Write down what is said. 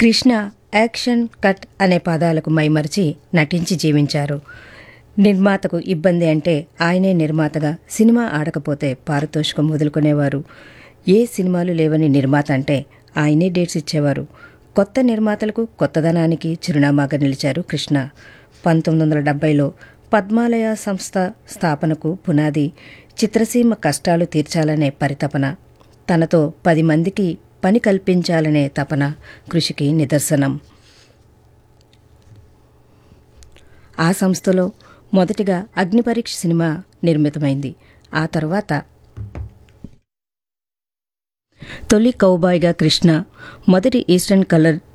Krishna action cut అనే పదాలకు మైమరిచి నటించి జీవించారు నిర్మాతకు ఇబ్బంది అంటే ఆయనే నిర్మాతగా సినిమా ఆడకపోతే పారితోషికం వదులుకునేవారు ఏ సినిమాలు లేవని నిర్మాత అంటే ఆయనే డేట్స్ ఇచ్చేవారు కొత్త నిర్మాతలకు కొత్తదనానికి చిరునామాగా నిలిచారు కృష్ణ పంతొమ్మిది వందల డెబ్బైలో పద్మాలయ సంస్థ స్థాపనకు పునాది చిత్రసీమ కష్టాలు తీర్చాలనే పరితపన తనతో పది మందికి పని కల్పించాలనే తపన కృషికి నిదర్శనం ఆ సంస్థలో మొదటిగా అగ్నిపరీక్ష సినిమా నిర్మితమైంది ఆ తర్వాత తొలి కౌబాయ్గా కృష్ణ మొదటి ఈస్టర్న్ కలర్